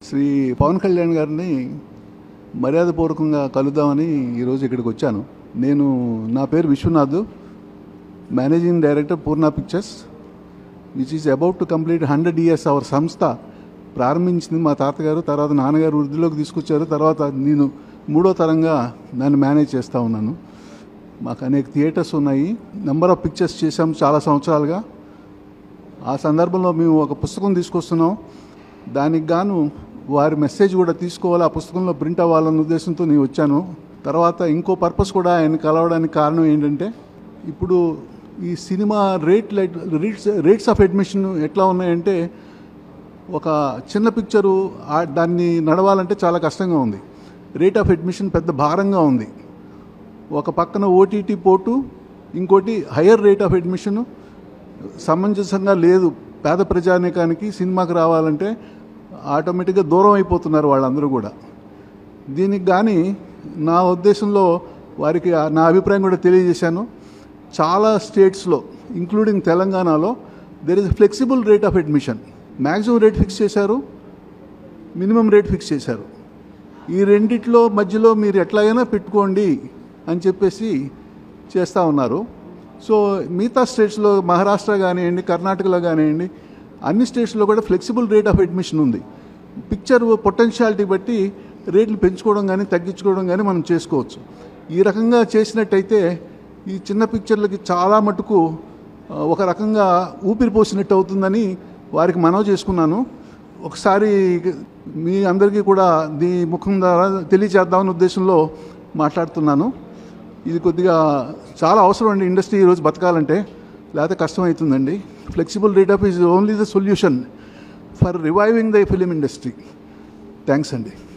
శ్రీ పవన్ కళ్యాణ్ గారిని మర్యాదపూర్వకంగా కలుద్దామని ఈరోజు ఇక్కడికి వచ్చాను నేను నా పేరు Viswanath managing director Poorna pictures which is about to complete hundred years our సంస్థ ప్రారంభించింది మా తాతగారు తర్వాత నాన్నగారు వృద్ధిలోకి తీసుకొచ్చారు తర్వాత నేను మూడో తరంగా దాన్ని మేనేజ్ చేస్తూ ఉన్నాను మాకు అనేక థియేటర్స్ ఉన్నాయి నెంబర్ ఆఫ్ పిక్చర్స్ చేసాం చాలా సంవత్సరాలుగా ఆ సందర్భంలో మేము ఒక పుస్తకం తీసుకొస్తున్నాం దానికి గాను వారి మెసేజ్ కూడా తీసుకోవాలి ఆ పుస్తకంలో ప్రింట్ అవ్వాలన్న ఉద్దేశంతో నేను వచ్చాను తర్వాత ఇంకో పర్పస్ కూడా ఆయన కలవడానికి కారణం ఏంటంటే ఇప్పుడు ఈ cinema rate rates rates of admission ఎట్లా ఉన్నాయంటే ఒక చిన్న పిక్చరు ఆ- దాన్ని నడవాలంటే చాలా కష్టంగా ఉంది రేట్ ఆఫ్ అడ్మిషన్ పెద్ద భారంగా ఉంది ఒక పక్కన ఓటీటీ పోటు ఇంకోటి హయ్యర్ రేట్ ఆఫ్ అడ్మిషన్ సమంజసంగా లేదు పేద ప్రజానీకానికి సినిమాకి రావాలంటే ఆటోమేటిక్గా దూరం అయిపోతున్నారు వాళ్ళందరూ కూడా దీనికి కానీ నా ఉద్దేశంలో వారికి ఆ- నా అభిప్రాయం కూడా తెలియజేశాను చాలా స్టేట్స్లో ఇంక్లూడింగ్ తెలంగాణలో there is flexible rate of admission maximum rate fix చేశారు మినిమం రేట్ ఫిక్స్ చేశారు ఈ రెండిట్లో మధ్యలో మీరు ఎట్లాగైనా పెట్టుకోండి అని చెప్పేసి చేస్తూ ఉన్నారు సో మిగతా స్టేట్స్లో మహారాష్ట్ర కానివ్వండి కర్ణాటకలో కానివ్వండి అన్ని స్టేట్స్లో కూడా ఫ్లెక్సిబుల్ రేట్ ఆఫ్ అడ్మిషన్ ఉంది పిక్చర్ పొటెన్షియాలిటీ బట్టి రేట్లు పెంచుకోవడం కానీ తగ్గించుకోవడం కానీ మనం చేసుకోవచ్చు ఈ రకంగా చేసినట్టయితే ఈ చిన్న పిక్చర్లకి చాలా మటుకు ఆ, ఒక రకంగా ఊపిరి పోసినట్టు అవుతుందని వారికి మనవి చేసుకున్నాను ఒకసారి మీ అందరికీ కూడా దీ ముఖం ద్వారా తెలియచేద్దామనే ఉద్దేశంలో మాట్లాడుతున్నాను ఇది కొద్దిగా చాలా అవసరం అండి ఇండస్ట్రీ ఈరోజు బతకాలంటే లేకపోతే కష్టమవుతుందండి flexible rate of is only the solution for reviving the film industry thanks అండి